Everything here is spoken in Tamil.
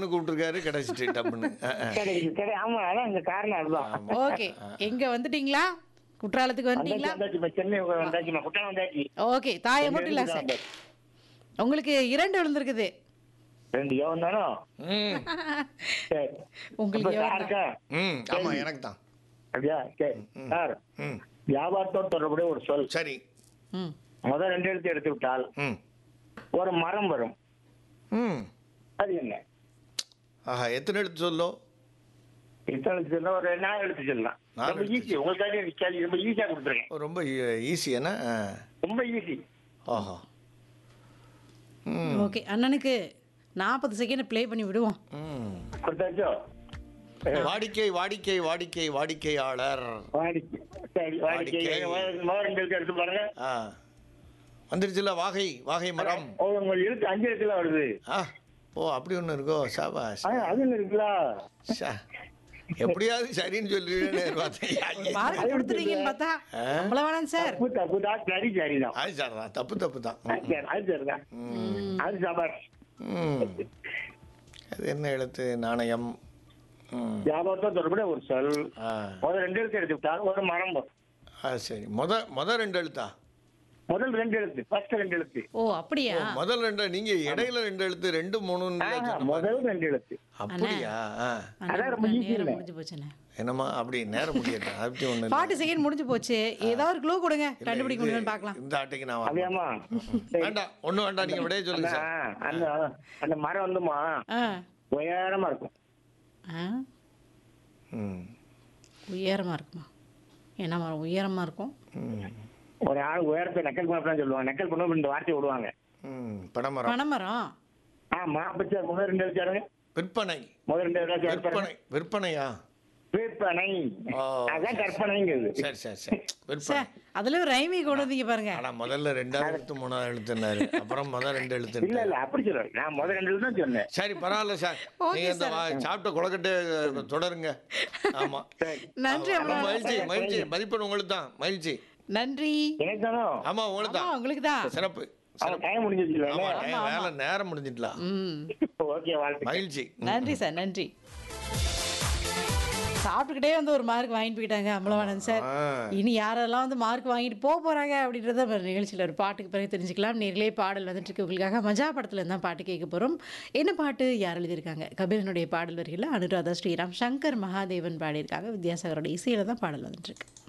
கூப்பிட்டுருக்காரு கிடைச்சிட்டு டப்புன்னு அஹ், அஹ். கிடைக்குது கிடை ஆமா அதான் இங்க காரணம் அதுதான் ஓகே எங்க வந்துட்டீங்களா குற்றாலத்துக்கு வந்தாச்சு வந்துட்டீங்களா வந்தாச்சுமா சென்னை வந்தாச்சுமா குற்றாலம் வந்தாச்சு ஓகே தாயை மட்டும் இல்ல சார் உங்களுக்கு இரண்டு விழுந்திருக்குது ரெண்டு யோகம் தானோ ம் சரி உங்களுக்கு அப்ப எவ்வளவு? சாருக்கா ம் ஆமாம் எனக்கு தான் அப்படியா சரி சார் ம் வியாபாரத்தோடு தொடர்புடைய ஒரு சொல் சரி ம் முதல் ரெண்டு எழுத்து எடுத்து விட்டால் ம் ஒரு மரம் வரும் ம் அது என்ன ஆஹா எத்தனை எடுத்து சொல்லோ இத்தனை எழுத்து சொல்லலாம் ஒரு நாலு எழுத்து சொல்லலாம் நாலு ரொம்ப எழுத்து ஈஸி உங்களுக்காக கேள்வி ரொம்ப ஈஸியா கொடுத்துருக்கேன் ரொம்ப ஈஸி என்ன ஆ. ரொம்ப ஈஸி ஆஹா ம் ஓகே அண்ணனுக்கு நாற்பது செகண்ட் ப்ளே பண்ணி விடுவோம் ம் கொடுத்தாச்சோ வாடிக்கை வாடிக்கை வாடிக்கை வாடிக்கையாளர் வாடிக்கை சரி வாடிக்கை வாடிக்கை. முதல் முதல் ரெண்டு எழுத்து எடுத்து பாருங்க ஆ வந்துருச்சுல வாகை வாகை மரம் ஓ உங்க எழுத்து அஞ்சு எழுத்துல வருது ஆ ஓ அப்படி ஒன்று இருக்கோ சாபாஸ் ஆ, அது ஒண்ணு இருக்குல்ல சா. எப்படியாவது சரின்னு சொல்லிடுவேன்னு பார்த்தேன் மார்க் கொடுத்துருவீங்கன்னு பார்த்தா நம்மள வேணாம் சார் தப்பு தப்பு தான் சரி சரிதான் அது சார் தான் தப்பு தப்பு தான் அது சரி, அது சரிதான் அது சபாஷ் ம் அது என்ன எழுத்து நாணயம் ம் வியாபாரத்தோடு தொடர்புடைய ஒரு சொல் ஆ முதல் ரெண்டு எழுத்து எடுத்து விட்டால் ஒரு மரம் வரும் ஆ சரி முத முத ரெண்டு எழுத்தா முதல் ரெண்டு எழுத்து ஃபர்ஸ்ட் ரெண்டு எழுத்து ஓ அப்படியா முதல் ரெண்டு நீங்க இடையில ரெண்டு எழுத்து ரெண்டு மூணு ஆஹா, முதல் ரெண்டு எழுத்து அப்படியா ஆ. அண்ணா, அதான் ரொம்ப easy நேரம் இல்ல. முடிஞ்சு போச்சுண்ணே என்னம்மா அப்படி நேரம் முடியட்டும் அப்படி ஒண்ணு இல்ல. ஃபார்ட்டி செகண்ட் முடிஞ்சு போச்சு ஏதாவது ஒரு க்ளூ கொடுங்க கண்டுபிடிக்க இது- முடியும்னு பார்க்கலாம் இந்த ஆட்டைக்கு நான் வரேன். அப்படியாமா சரி. வேண்டாம் ஒண்ணும் வேண்டாம் நீங்க விடைய சொல்லுங்க அந்த சார் அந்த அந்த மரம் வந்துமா ஆ உயரமா இருக்கும் ஆ ம் உயரமா இருக்குமா என்ன மரம் உயரமா இருக்கும் ம் ஒரு ஆள் உயரத்தை நக்கல் பண்ண சொல்லுவாங்க நக்கல் பண்ண இந்த வார்த்தையை விடுவாங்க ம் பனைமரம் பனைமரம் ஆமா அப்ப முதல் ரெண்டு எழுத்து யாருங்க விற்பனை முதல் ரெண்டு எழுத்து யாரு பாருங்க. விற்பனை விற்பனையா விற்பனை ஓ. அதான் கற்பனைங்கிறது சரி சரி சரி விற்பனை சார் அதுல ஒரு ரைமி கொண்டு வந்தீங்க பாருங்க ஆனா முதல்ல ரெண்டாவது எழுத்து மூணாவது எழுத்துனாரு அப்புறம் முதல் ரெண்டு இல்ல எழுத்து இல்ல அப்படி சொல்ல நான் முதல் ரெண்டு எழுத்து தான் சொன்னேன் சரி பரவாயில்ல சார் Okay, நீங்க இந்த sir. வா- சாப்பிட்ட குளக்கட்டை தொடருங்க ஆமா நன்றி ஆமா, அம்மா மகிழ்ச்சி மகிழ்ச்சி மதிப்பெண் உங்களுக்கு தான் மகிழ்ச்சி நன்றி எனக்கு தானோ ஆமா உங்களுக்கு ஆமா தான் உங்களுக்கு தான் சிறப்பு அவன் டைம் முடிஞ்சிச்சு ஆமா time, வேலை நேரம் முடிஞ்சிட்டலாம் ம் ஓகே வாழ்த்து மகிழ்ச்சி நன்றி சார் நன்றி சாப்பிட்டுக்கிட்டே வந்து ஒரு மார்க் வாங்கிட்டு போயிட்டாங்க அம்பலவாணன் சார் ஆ. இனி யாரெல்லாம் வந்து மார்க் வாங்கிட்டு போக போறாங்க அப்படின்றத நம்ம நிகழ்ச்சியில் ஒரு பாட்டுக்கு பிறகு தெரிஞ்சுக்கலாம் நேரிலே பாடல் வந்துட்டு இருக்கு உங்களுக்காக மஜா படத்துல இருந்தா பாட்டு கேட்க போறோம் என்ன பாட்டு யார் எழுதியிருக்காங்க கபிலனுடைய பாடல் வரிகளில் அனுராதா ஸ்ரீராம் சங்கர் மகாதேவன் பாடியிருக்காங்க வித்யாசாகரோட இசையில தான் பாடல் வந்துட்டு இருக்கு